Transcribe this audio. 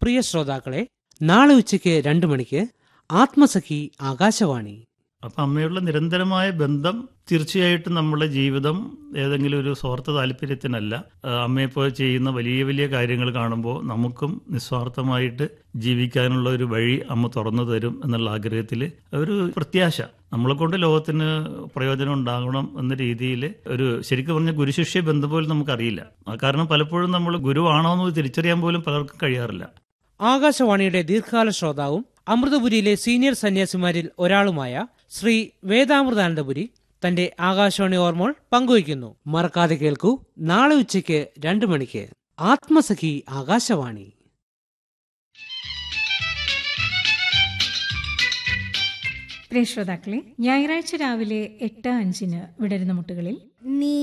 പ്രിയ ശ്രോതാക്കളെ നാളെ ഉച്ചയ്ക്ക് രണ്ടു മണിക്ക് ആത്മസഖി ആകാശവാണി അപ്പം അമ്മയുള്ള നിരന്തരമായ ബന്ധം തീർച്ചയായിട്ടും നമ്മുടെ ജീവിതം ഏതെങ്കിലും ഒരു സ്വാർത്ഥ താല്പര്യത്തിനല്ല ആ, അമ്മയെപ്പോലെ ചെയ്യുന്ന വലിയ വലിയ കാര്യങ്ങൾ കാണുമ്പോൾ നമുക്കും നിസ്വാർത്ഥമായിട്ട് ജീവിക്കാനുള്ള ഒരു വഴി അമ്മ തുറന്നു തരും എന്നുള്ള ആഗ്രഹത്തിൽ ഒരു പ്രത്യാശ നമ്മളെ കൊണ്ട് ലോകത്തിന് പ്രയോജനം ഉണ്ടാകണം എന്ന രീതിയിൽ ഒരു ശരിക്കും പറഞ്ഞ ഗുരുശിഷ്യ ബന്ധം പോലും നമുക്കറിയില്ല ആ കാരണം പലപ്പോഴും നമ്മൾ ഗുരുവാണോ എന്ന് തിരിച്ചറിയാൻ പോലും പലർക്കും കഴിയാറില്ല ആകാശവാണിയുടെ ദീർഘകാല ശ്രോതാവും അമൃതപുരിയിലെ സീനിയർ സന്യാസിമാരിൽ ഒരാളുമായ ശ്രീ വേദാമൃതാനന്ദപുരി തന്റെ ആകാശവാണി ഓർമ്മകൾ പങ്കുവയ്ക്കുന്നു മറക്കാതെ കേൾക്കൂ നാളെ ഉച്ചയ്ക്ക് രണ്ടു മണിക്ക് ആത്മസഖി ആകാശവാണി പ്രിയ ശ്രോതാക്കളെ ഞായറാഴ്ച രാവിലെ എട്ട് അഞ്ചിന് വിടരുന്ന മുട്ടുകളിൽ നീ